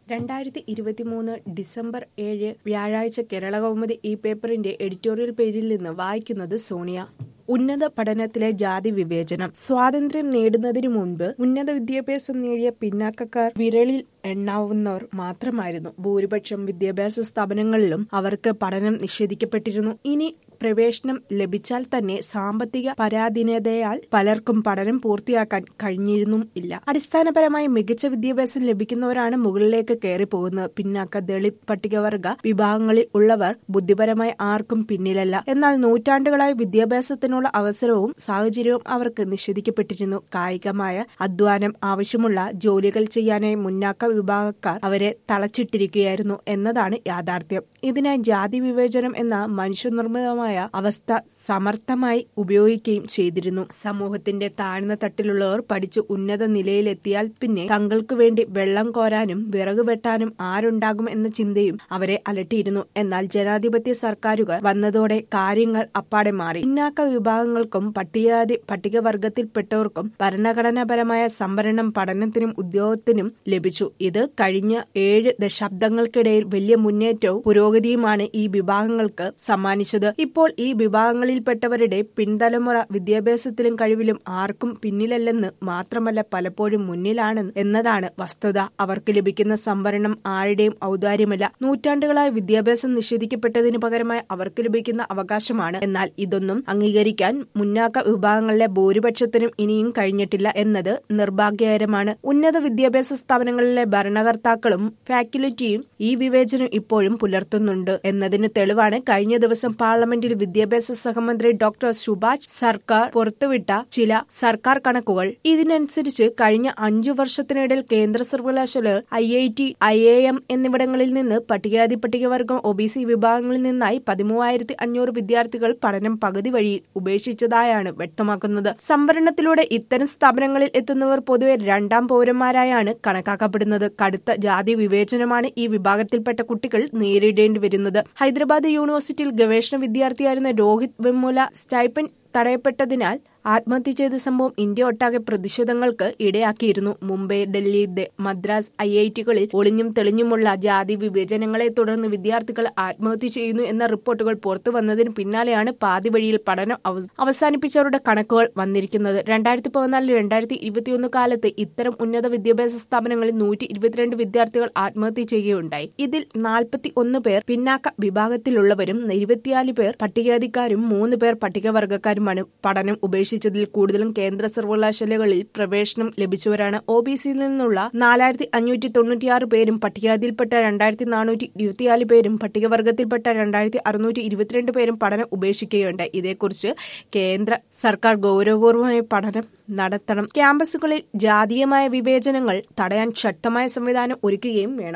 രണ്ടായിരത്തി ഇരുപത്തിമൂന്ന് ഡിസംബർ ഏഴ് വ്യാഴാഴ്ച കേരള കൗമുദി ഈ പേപ്പറിന്റെ എഡിറ്റോറിയൽ പേജിൽ നിന്ന് വായിക്കുന്നത് സോണിയ ഉന്നത പഠനത്തിലെ ജാതി വിവേചനം സ്വാതന്ത്ര്യം നേടുന്നതിനു മുൻപ് ഉന്നത വിദ്യാഭ്യാസം നേടിയ പിന്നാക്കക്കാർ വിരളിൽ എണ്ണാവുന്നവർ മാത്രമായിരുന്നു ഭൂരിപക്ഷം വിദ്യാഭ്യാസ സ്ഥാപനങ്ങളിലും അവർക്ക് പഠനം നിഷേധിക്കപ്പെട്ടിരുന്നു ഇനി പ്രവേശനം ലഭിച്ചാൽ തന്നെ സാമ്പത്തിക പരാധീനതയാൽ പലർക്കും പഠനം പൂർത്തിയാക്കാൻ കഴിഞ്ഞിരുന്നും ഇല്ല അടിസ്ഥാനപരമായി മികച്ച വിദ്യാഭ്യാസം ലഭിക്കുന്നവരാണ് മുകളിലേക്ക് കയറി പോകുന്നത് പിന്നാക്ക ദളിത് പട്ടികവർഗ വിഭാഗങ്ങളിൽ ഉള്ളവർ ബുദ്ധിപരമായി ആർക്കും പിന്നിലല്ല എന്നാൽ നൂറ്റാണ്ടുകളായി വിദ്യാഭ്യാസത്തിനുള്ള അവസരവും സാഹചര്യവും അവർക്ക് നിഷേധിക്കപ്പെട്ടിരുന്നു കായികമായ അധ്വാനം ആവശ്യമുള്ള ജോലികൾ ചെയ്യാനായി മുന്നാക്ക വിഭാഗക്കാർ അവരെ തളച്ചിട്ടിരിക്കുകയായിരുന്നു എന്നതാണ് യാഥാർത്ഥ്യം ഇതിനായി ജാതി വിവേചനം എന്ന മനുഷ്യനിർമ്മിതമായ അവസ്ഥ സമർത്ഥമായി ഉപയോഗിക്കുകയും ചെയ്തിരുന്നു സമൂഹത്തിന്റെ താഴ്ന്ന തട്ടിലുള്ളവർ പഠിച്ച് ഉന്നത നിലയിലെത്തിയാൽ പിന്നെ തങ്ങൾക്ക് വേണ്ടി വെള്ളം കോരാനും വിറക് വെട്ടാനും ആരുണ്ടാകും എന്ന ചിന്തയും അവരെ അലട്ടിയിരുന്നു എന്നാൽ ജനാധിപത്യ സർക്കാരുകൾ വന്നതോടെ കാര്യങ്ങൾ അപ്പാടെ മാറി പിന്നാക്ക വിഭാഗങ്ങൾക്കും പട്ടികജാതി പട്ടികവർഗത്തിൽപ്പെട്ടവർക്കും ഭരണഘടനാപരമായ സംവരണം പഠനത്തിനും ഉദ്യോഗത്തിനും ലഭിച്ചു ഇത് കഴിഞ്ഞ ഏഴ് ദശാബ്ദങ്ങൾക്കിടയിൽ വലിയ മുന്നേറ്റവും പുരോഗതിയുമാണ് ഈ വിഭാഗങ്ങൾക്ക് സമ്മാനിച്ചത് ഇപ്പോൾ ഈ വിഭാഗങ്ങളിൽപ്പെട്ടവരുടെ പിൻതലമുറ വിദ്യാഭ്യാസത്തിലും കഴിവിലും ആർക്കും പിന്നിലല്ലെന്ന് മാത്രമല്ല പലപ്പോഴും മുന്നിലാണ് എന്നതാണ് വസ്തുത അവർക്ക് ലഭിക്കുന്ന സംവരണം ആരുടെയും ഔദാര്യമല്ല നൂറ്റാണ്ടുകളായി വിദ്യാഭ്യാസം നിഷേധിക്കപ്പെട്ടതിന് പകരമായി അവർക്ക് ലഭിക്കുന്ന അവകാശമാണ് എന്നാൽ ഇതൊന്നും അംഗീകരിക്കാൻ മുന്നാക്ക വിഭാഗങ്ങളിലെ ഭൂരിപക്ഷത്തിനും ഇനിയും കഴിഞ്ഞിട്ടില്ല എന്നത് നിർഭാഗ്യകരമാണ് ഉന്നത വിദ്യാഭ്യാസ സ്ഥാപനങ്ങളിലെ ഭരണകർത്താക്കളും ഫാക്കൽറ്റിയും ഈ വിവേചനം ഇപ്പോഴും പുലർത്തുന്നുണ്ട് എന്നതിന് തെളിവാണ് കഴിഞ്ഞ ദിവസം പാർലമെന്റിൽ വിദ്യാഭ്യാസ സഹമന്ത്രി ഡോക്ടർ സുഭാഷ് സർക്കാർ പുറത്തുവിട്ട ചില സർക്കാർ കണക്കുകൾ ഇതിനനുസരിച്ച് കഴിഞ്ഞ അഞ്ചു വർഷത്തിനിടയിൽ കേന്ദ്ര സർവകലാശാലകൾ I I T I I M എന്നിവിടങ്ങളിൽ നിന്ന് പട്ടികജാതി പട്ടികവർഗം ഒ ബി സി വിഭാഗങ്ങളിൽ നിന്നായി പതിമൂവായിരത്തി അഞ്ഞൂറ് വിദ്യാർത്ഥികൾ പഠനം പകുതി വഴി ഉപേക്ഷിച്ചതായാണ് വ്യക്തമാക്കുന്നത് സംവരണത്തിലൂടെ ഇത്തരം സ്ഥാപനങ്ങളിൽ എത്തുന്നവർ പൊതുവെ രണ്ടാം പൗരന്മാരായാണ് കണക്കാക്കപ്പെടുന്നത് കടുത്ത ജാതി വിവേചനമാണ് ഈ വിഭാഗത്തിൽപ്പെട്ട കുട്ടികൾ നേരിടേണ്ടി വരുന്നത് ഹൈദരാബാദ് യൂണിവേഴ്സിറ്റിയിൽ ഗവേഷണ വിദ്യാർത്ഥിയായിരുന്ന രോഹിത് വെമുല സ്റ്റൈപ്പൻ തടയപ്പെട്ടതിനാൽ ആത്മഹത്യ ചെയ്ത സംഭവം ഇന്ത്യ ഒട്ടാകെ പ്രതിഷേധങ്ങൾക്ക് ഇടയാക്കിയിരുന്നു മുംബൈ ഡൽഹി മദ്രാസ് ഐ ഐ ടികളിൽ ഒളിഞ്ഞും തെളിഞ്ഞുമുള്ള ജാതി വിവേചനങ്ങളെ തുടർന്ന് വിദ്യാർത്ഥികൾ ആത്മഹത്യ ചെയ്യുന്നു എന്ന റിപ്പോർട്ടുകൾ പുറത്തു വന്നതിന് പിന്നാലെയാണ് പാതി വഴിയിൽ പഠനം അവസാനിപ്പിച്ചവരുടെ കണക്കുകൾ വന്നിരിക്കുന്നത് രണ്ടായിരത്തി പതിനാലിൽ രണ്ടായിരത്തി ഇരുപത്തിയൊന്ന് കാലത്ത് ഇത്തരം ഉന്നത വിദ്യാഭ്യാസ സ്ഥാപനങ്ങളിൽ നൂറ്റി ഇരുപത്തിരണ്ട് വിദ്യാർത്ഥികൾ ആത്മഹത്യ ചെയ്യുകയുണ്ടായി ഇതിൽ നാൽപ്പത്തി ഒന്ന് പേർ പിന്നാക്ക വിഭാഗത്തിലുള്ളവരും ഇരുപത്തിനാല് പേർ പട്ടികജാതിക്കാരും മൂന്ന് പേർ പട്ടികവർഗക്കാരുമാണ് പഠനം ഉപേക്ഷിച്ചത് ഉപേക്ഷിച്ചതിൽ കൂടുതലും കേന്ദ്ര സർവകലാശാലകളിൽ പ്രവേശനം ലഭിച്ചവരാണ് ഒ ബി സിയിൽ നിന്നുള്ള നാലായിരത്തി അഞ്ഞൂറ്റി തൊണ്ണൂറ്റിയാറ് പേരും പട്ടികജാതിയിൽപ്പെട്ട രണ്ടായിരത്തി നാനൂറ്റി ഇരുപത്തിനാല് പേരും പട്ടികവർഗത്തിൽപ്പെട്ട രണ്ടായിരത്തി അറുന്നൂറ്റി ഇരുപത്തിരണ്ട് പേരും പഠനം ഉപേക്ഷിക്കുകയുണ്ടായി ഇതേക്കുറിച്ച് കേന്ദ്ര സർക്കാർ ഗൗരവപൂർവ്വമായ പഠനം നടത്തണം ക്യാമ്പസുകളിൽ ജാതീയമായ വിവേചനങ്ങൾ തടയാൻ ശക്തമായ സംവിധാനം ഒരുക്കുകയും വേണം